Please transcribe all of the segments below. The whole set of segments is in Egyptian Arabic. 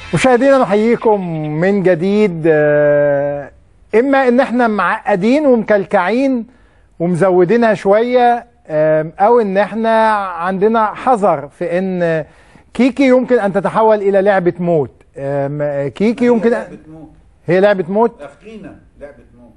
مشاهدينا نحييكم من جديد آه، اما ان احنا معقدين ومكلكعين ومزودينها شويه آم، او ان احنا عندنا حذر في ان كيكي يمكن ان تتحول الى لعبه موت آم، كيكي يمكن أن- موت هي لعبه موت اخينا لعبه موت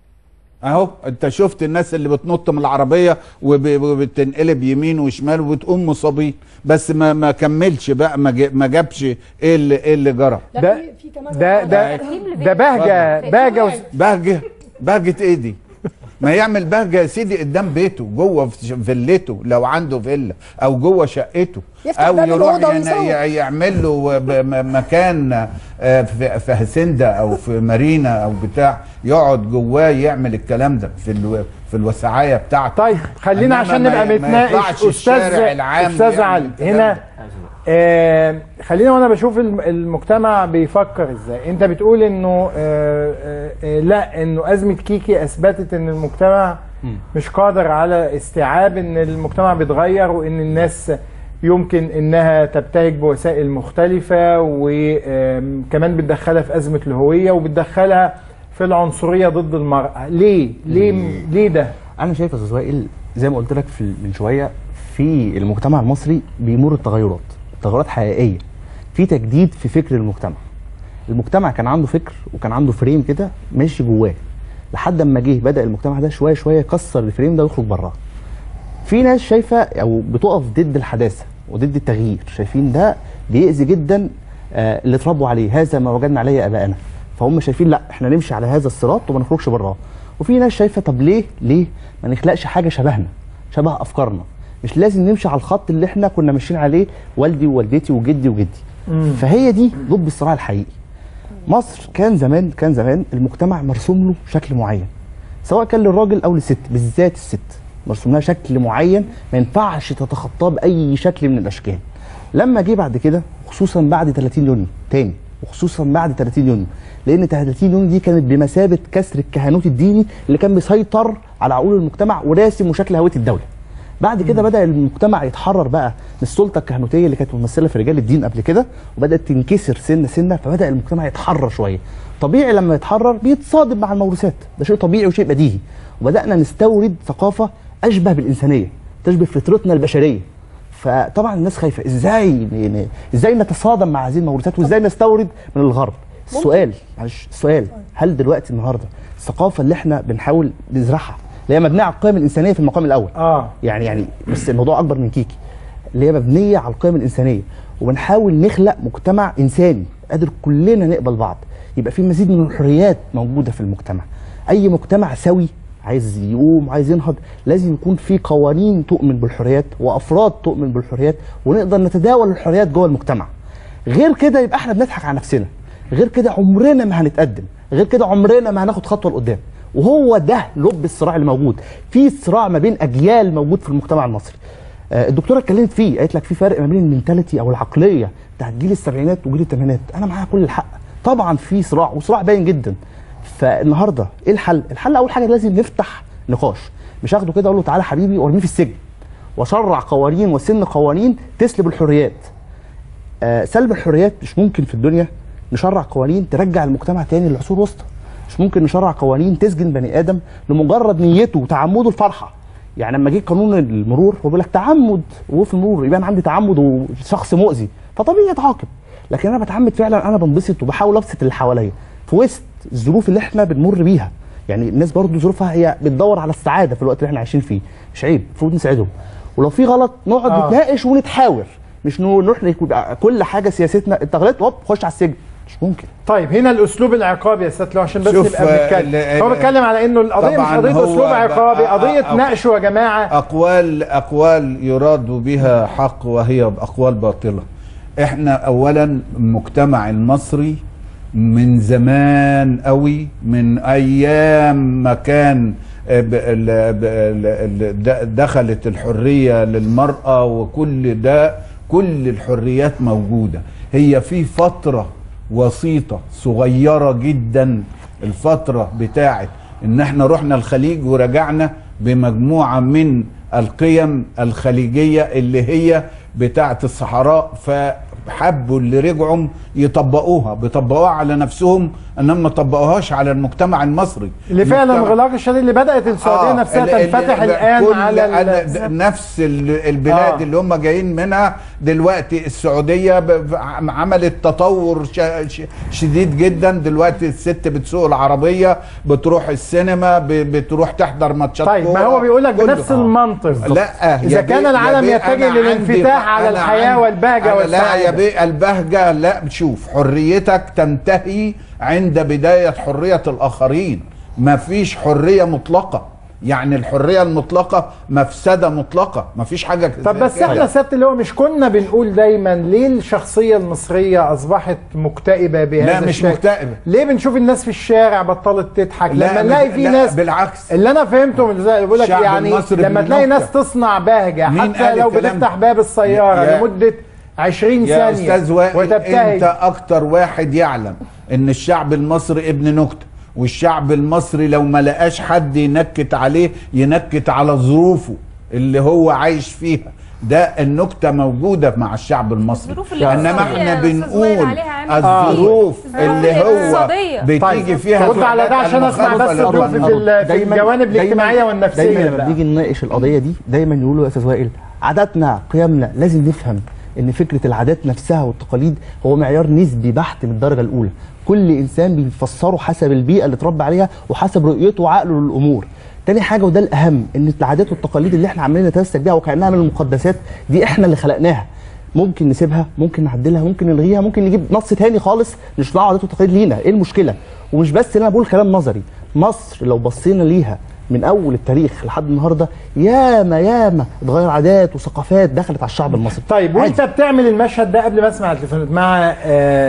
اهو انت شفت الناس اللي بتنط من العربيه وب- وبتنقلب يمين وشمال وبتقوم مصابين بس ما ما كملش بقى ما جا- ما جابش ايه اللي ايه اللي جرى لا ده- في في كمان ده واحد ده ترتيب لفيديو. ده بهجه بهجه وس- بهجه بهجه ايه دي ما يعمل بهجه يا سيدي قدام بيته جوه في فيلته لو عنده فيلا او جوه شقته يفتح او باب يروح الأوضة ين- ويصور. ي- يعمل له ب- م- مكان آه، في في هسنده او في مارينا او بتاع يقعد جواه يعمل الكلام ده في الو في الوسعايه بتاعته طيب خلينا إنما عشان ما- نبقى ما بنتناقش يطلعش الشارع استاذ العام استاذ ويعمل علي الكلام هنا ده. آه خلينا وانا بشوف الم- المجتمع بيفكر ازاي انت بتقول انه آه آه آه لا انه ازمه كيكي اثبتت ان المجتمع مش قادر على استيعاب ان المجتمع بيتغير وان الناس يمكن انها تبتهج بوسائل مختلفه وكمان بتدخلها في ازمه الهويه وبتدخلها في العنصريه ضد المراه ليه ليه ليه ده انا شايف يا استاذ وائل زي ما قلت لك في من شويه في المجتمع المصري بيمر بتغيرات تغيرات حقيقيه في تجديد في فكر المجتمع المجتمع كان عنده فكر وكان عنده فريم كده ماشي جواه لحد اما جه بدا المجتمع ده شويه شويه يكسر الفريم ده ويخرج براه في ناس شايفه او بتقف ضد الحداثه وضد التغيير شايفين ده بيأذي جدا آه، اللي اتربوا عليه هذا ما وجدنا عليه ابائنا فهم شايفين لا احنا نمشي على هذا الصراط وما نخرجش براه وفي ناس شايفه طب ليه ليه ما نخلقش حاجه شبهنا شبه افكارنا مش لازم نمشي على الخط اللي احنا كنا ماشيين عليه والدي ووالدتي وجدي وجدي فهي دي لب الصراع الحقيقي مصر كان زمان كان زمان المجتمع مرسوم له شكل معين سواء كان للراجل او للست بالذات الست مرسوم لها شكل معين ما ينفعش تتخطاه باي شكل من الاشكال لما جه بعد كده خصوصا بعد 30 يونيو تاني وخصوصا بعد 30 يونيو لان 30 يونيو دي كانت بمثابه كسر الكهنوت الديني اللي كان بيسيطر على عقول المجتمع وراسم وشكل هويه الدوله بعد كده بدا المجتمع يتحرر بقى من السلطه الكهنوتيه اللي كانت ممثله في رجال الدين قبل كده وبدات تنكسر سنه سنه فبدا المجتمع يتحرر شويه طبيعي لما يتحرر بيتصادم مع الموروثات ده شيء طبيعي وشيء بديهي وبدانا نستورد ثقافه اشبه بالانسانيه تشبه فطرتنا البشريه فطبعا الناس خايفه ازاي ن- ن- ازاي نتصادم مع هذه الموروثات وازاي نستورد من الغرب السؤال معلش السؤال هل دلوقتي النهارده الثقافه اللي احنا بنحاول نزرعها اللي هي مبنيه على القيم الانسانيه في المقام الاول اه يعني يعني بس الموضوع اكبر من كيكي اللي هي مبنيه على القيم الانسانيه وبنحاول نخلق مجتمع انساني قادر كلنا نقبل بعض يبقى في مزيد من الحريات موجوده في المجتمع اي مجتمع سوي عايز يقوم عايز ينهض لازم يكون في قوانين تؤمن بالحريات وافراد تؤمن بالحريات ونقدر نتداول الحريات جوه المجتمع غير كده يبقى احنا بنضحك على نفسنا غير كده عمرنا ما هنتقدم غير كده عمرنا ما هناخد خطوه لقدام وهو ده لب الصراع اللي موجود في صراع ما بين اجيال موجود في المجتمع المصري آه، الدكتوره اتكلمت فيه قالت لك في فرق ما بين المنتاليتي او العقليه بتاعت جيل السبعينات وجيل الثمانينات انا معاها كل الحق طبعا في صراع وصراع باين جدا فالنهارده ايه الحل الحل اول حاجه لازم نفتح نقاش مش اخده كده اقول له تعالى حبيبي وارميه في السجن واشرع قوانين وسن قوانين تسلب الحريات آه، سلب الحريات مش ممكن في الدنيا نشرع قوانين ترجع المجتمع تاني للعصور الوسطى مش ممكن نشرع قوانين تسجن بني ادم لمجرد نيته وتعمده الفرحه يعني لما جه قانون المرور هو بيقول لك تعمد وفي المرور يبقى انا عندي تعمد وشخص مؤذي فطبيعي اتعاقب لكن انا بتعمد فعلا انا بنبسط وبحاول ابسط اللي حواليا في وسط الظروف اللي احنا بنمر بيها يعني الناس برضو ظروفها هي بتدور على السعاده في الوقت اللي احنا عايشين فيه مش عيب المفروض نساعدهم ولو في غلط نقعد آه. آه. نتناقش ونتحاور مش نروح يبقى كل حاجه سياستنا انت غلطت هوب خش على السجن مش ممكن طيب هنا الاسلوب العقابي يا استاذ لو عشان بس شوف، نبقى آه، بنتكلم ال- هو بيتكلم على انه القضيه مش طبعاً قضيه هو اسلوب عقابي بقى- قضيه أ- أ- ناقشوا يا جماعه أقوال أقوال يراد بها حق وهي أقوال باطلة إحنا أولا المجتمع المصري من زمان قوي من أيام ما كان آه، ب- ال- ب- ال- ال- د- دخلت الحرية للمرأة وكل ده كل الحريات موجودة هي في فترة وسيطة صغيرة جدا الفترة بتاعت ان احنا رحنا الخليج ورجعنا بمجموعة من القيم الخليجية اللي هي بتاعه الصحراء فحبوا اللي رجعوا يطبقوها بيطبقوها على نفسهم انما ما طبقوهاش على المجتمع المصري اللي فعلا المجتمع- الغلاق الشديد اللي بدات السعوديه آه، نفسها ال- ال- تنفتح ال- الان كل على ال- أنا د- نفس ال- البلاد آه. اللي هم جايين منها دلوقتي السعوديه ب- ب- عملت تطور ش- ش- شديد جدا دلوقتي الست بتسوق العربيه بتروح السينما ب- بتروح تحضر ماتشات طيب ما كورة، هو بيقول لك كله. بنفس آه. المنطق لا اذا يا كان بيه- العالم يا بيه يتجه أنا عندي- للانفتاح على أنا الحياه عندي- والبهجه أنا لا يا والسعاده بيه البهجه لا شوف حريتك تنتهي عند بدايه حريه الاخرين ما فيش حريه مطلقه يعني الحريه المطلقه مفسده مطلقه ما فيش حاجه طب زي بس كده. احنا سياده اللي هو مش كنا بنقول دايما ليه الشخصيه المصريه اصبحت مكتئبه بهذا لا مش الشكل؟ مكتئبه ليه بنشوف الناس في الشارع بطلت تضحك لا لما مش- نلاقي في لا، ناس بالعكس اللي انا فهمته من زي بيقول لك الشعب يعني المصري لما ابن تلاقي نكتة. ناس تصنع بهجه مين حتى قال لو الكلام بتفتح ده؟ باب السياره يا- لمده 20 يا ثانيه استاذ وائل وتبتهج انت اكتر واحد يعلم ان الشعب المصري ابن نكته والشعب المصري لو ما لقاش حد ينكت عليه ينكت على ظروفه اللي هو عايش فيها ده النكته موجوده مع الشعب المصري الظروف اللي انما اقتصادية احنا يا أستاذ وائل بنقول عليها عامل الظروف كبير. اللي الظروف هو الاقتصادية. بتيجي طيب فيها رد على ده عشان اسمع بس المخالفة ضيوفي في, ال- في دايماً- الجوانب دايماً- الاجتماعيه والنفسيه دايما لما بقى. بنيجي نناقش القضيه دي دايما يقولوا يا استاذ وائل عاداتنا قيمنا لازم نفهم ان فكره العادات نفسها والتقاليد هو معيار نسبي بحت من الدرجه الاولى كل انسان بيفسره حسب البيئه اللي اتربى عليها وحسب رؤيته وعقله للامور تاني حاجه وده الاهم ان العادات والتقاليد اللي احنا عمالين نتمسك بيها وكانها من المقدسات دي احنا اللي خلقناها ممكن نسيبها ممكن نعدلها ممكن نلغيها ممكن نجيب نص تاني خالص نشرحه عادات وتقاليد لينا ايه المشكله ومش بس ان انا بقول كلام نظري مصر لو بصينا ليها من اول التاريخ لحد النهارده ياما ياما اتغير عادات وثقافات دخلت على الشعب المصري طيب وانت عادي. بتعمل المشهد ده قبل ما اسمع التليفونات مع آه،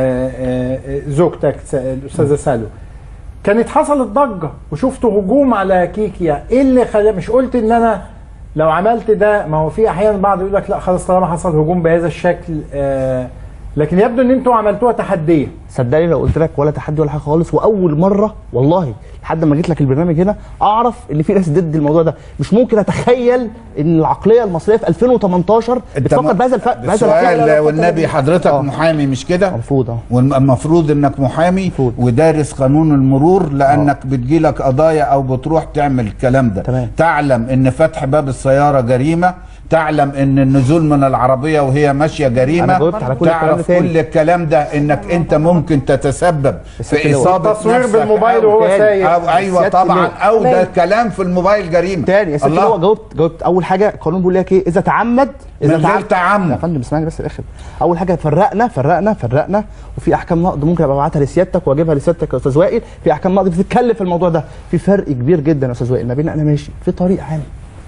آه، آه، زوجتك س- الاستاذه سالو كانت حصلت ضجه وشفت هجوم على كيكيا ايه اللي خلى مش قلت ان انا لو عملت ده ما هو في احيانا بعض يقول لك لا خلاص طالما حصل هجوم بهذا الشكل آه، لكن يبدو ان انتوا عملتوها تحديه صدقني لو قلت لك ولا تحدي ولا حاجه خالص واول مره والله لحد ما جيت لك البرنامج هنا اعرف ان في ناس ضد الموضوع ده مش ممكن اتخيل ان العقليه المصريه في 2018 بتفكر بهذا الف... بهذا السؤال الفكر والنبي حضرتك محامي مش كده المفروض اه والمفروض انك محامي المفروض. ودارس قانون المرور لانك بتجيلك قضايا او بتروح تعمل الكلام ده تمام. تعلم ان فتح باب السياره جريمه تعلم ان النزول من العربيه وهي ماشيه جريمه أنا جاوبت على كل الكلام ده تعرف تاني. كل الكلام ده انك انت ممكن تتسبب بس في كده اصابه التصوير نفسك بالموبايل أو- وهو تاني. سايق او ايوه سيادة طبعا اللواء. او ده تمام. كلام في الموبايل جريمه تاني يا ست هو جاوبت جاوبت اول حاجه القانون بيقول لك ايه اذا تعمد اذا من غير تعمد. يا فندم اسمعني بس الاخر اول حاجه فرقنا فرقنا فرقنا وفي احكام نقد ممكن ابقى ابعتها لسيادتك واجيبها لسيادتك يا استاذ وائل في احكام نقد بتتكلم في الموضوع ده في فرق كبير جدا يا استاذ وائل ما بين انا ماشي في طريق عام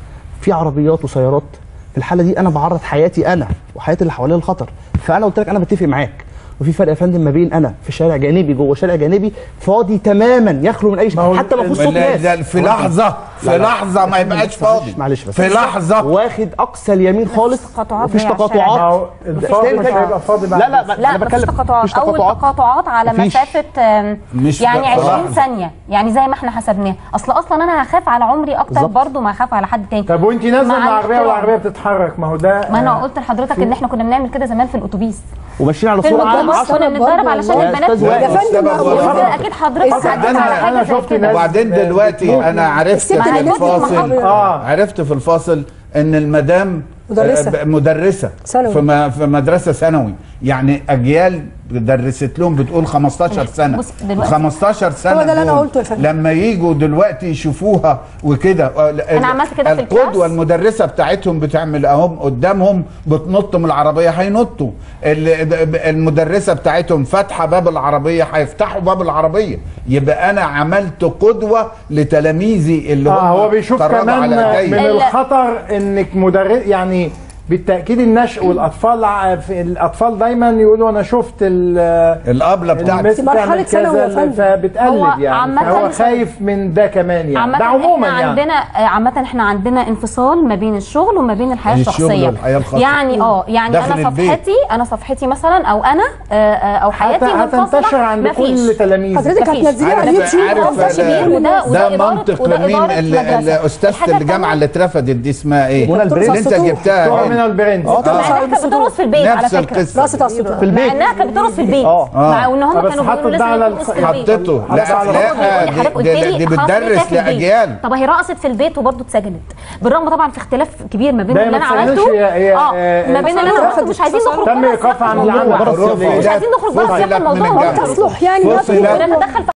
في عربيات وسيارات في الحاله دي انا بعرض حياتي انا وحياه اللي حواليا للخطر فانا قلت لك انا بتفق معاك وفي فرق يا فندم ما بين انا في شارع جانبي جوه شارع جانبي فاضي تماما يخلو من اي ما هو شيء حتى ما فيهوش صوت لا- ناس لا، في لحظه في لا، لا. لحظه ما يبقاش فاضي معلش بس في لحظه واخد اقصى اليمين خالص تقاطعات مفيش هي على ما تقاطعات هو الفاضي تاني مش حاجة. هيبقى فاضي بعد لا لا ما- لا انا مفيش بتكلم تقاطعات مفيش اول تقاطعات على مفيش. مسافه آم، مش يعني بقى 20 لحظة. ثانيه يعني زي ما احنا حسبناها اصل اصلا انا هخاف على عمري اكتر بالظبط. برضو ما هخاف على حد تاني طب وانت نازله مع من العربيه الاحترام. والعربيه بتتحرك ما هو ده ما انا آه، قلت لحضرتك ان احنا كنا بنعمل كده زمان في الاتوبيس وماشيين على في سرعه الميكروباص 10 كنا بنتدرب علشان يا البنات أستاذ وائل. يا فندم السبب هو- والخبر. اكيد حضرتك السبب عدت أنا- على حاجه أنا زي شفت كده ناس- وبعدين دلوقتي انا عرفت الست في اللي بتجري الفاصل محاضرة. اه عرفت في الفاصل ان المدام مدرسة. آه، ب- مدرسه ثانوي. في, م- في مدرسه ثانوي يعني اجيال درست لهم بتقول 15 سنه بص دلوقتي- 15 سنه هو ده اللي أنا دول قلته يا فندم. لما يجوا دلوقتي يشوفوها وكده آه، أنا عملت كده في القدوه الكلاس. المدرسه بتاعتهم بتعمل اهم قدامهم بتنط من العربيه هينطوا ال- المدرسه بتاعتهم فاتحه باب العربيه هيفتحوا باب العربيه يبقى انا عملت قدوه لتلاميذي اللي اه هم هو بيشوف اتفرجوا كمان على إيديا. من ال- الخطر انك مدرس يعني بالتاكيد النشء والاطفال ع- في الاطفال دايما يقولوا انا شفت ال- الابله بتاعتي المس مرحلة بتعمل ثانوي يا كذا فندم. فبتقلد هو يعني عامة فهو خايف من ده كمان يعني عامة ده عموما احنا يعني عندنا آه، عامة احنا عندنا انفصال ما بين الشغل وما بين الحياة الشغل الشخصية والحياة الخاصة. يعني اه يعني داخل انا البيت. صفحتي انا صفحتي مثلا او انا آه، آه، او حياتي هت- منفصلة هتنتشر عند مفيش. كل تلاميذ حضرتك مفيش. هتنزليه على عارف اليوتيوب عارف أو فيسبوك ال- وده- وده ده إدارة- منطق وده مين إدارة ال- مدرسة. الاستاذ الحاجة الجامعه التانية- اللي اترفضت دي اسمها ايه؟ منى البرنس. اللي انت سطوح. جبتها بتوع من ديانا البرنس اه مع طبعا انها كانت بترقص في البيت على نفس فكره القصه رقصة على الصوت في البيت مع انها كانت بترقص في البيت اه. مع ان هم طب كانوا بس حطوا بيقولوا ده على لازم ترقص في الخ- البيت حطته لا حطوا على لا حضرتك دي, قلت دي, لي دي خلاص بتدرس لقيتها في البيت. لاجيال طب هي رقصت في البيت وبرضه اتسجنت بالرغم طبعا في اختلاف كبير ما بين ده اللي ما انا تسجنش، عملته هي- هي- اه آه، ما بين اللي انا عملته مش عايزين نخرج تم بره ايقافها سياق عن العمل الموضوع. بره مش عايزين نخرج بره فصلت سياق من الموضوع الجامعة. تصلح يعني فصلت ده انا بدخل في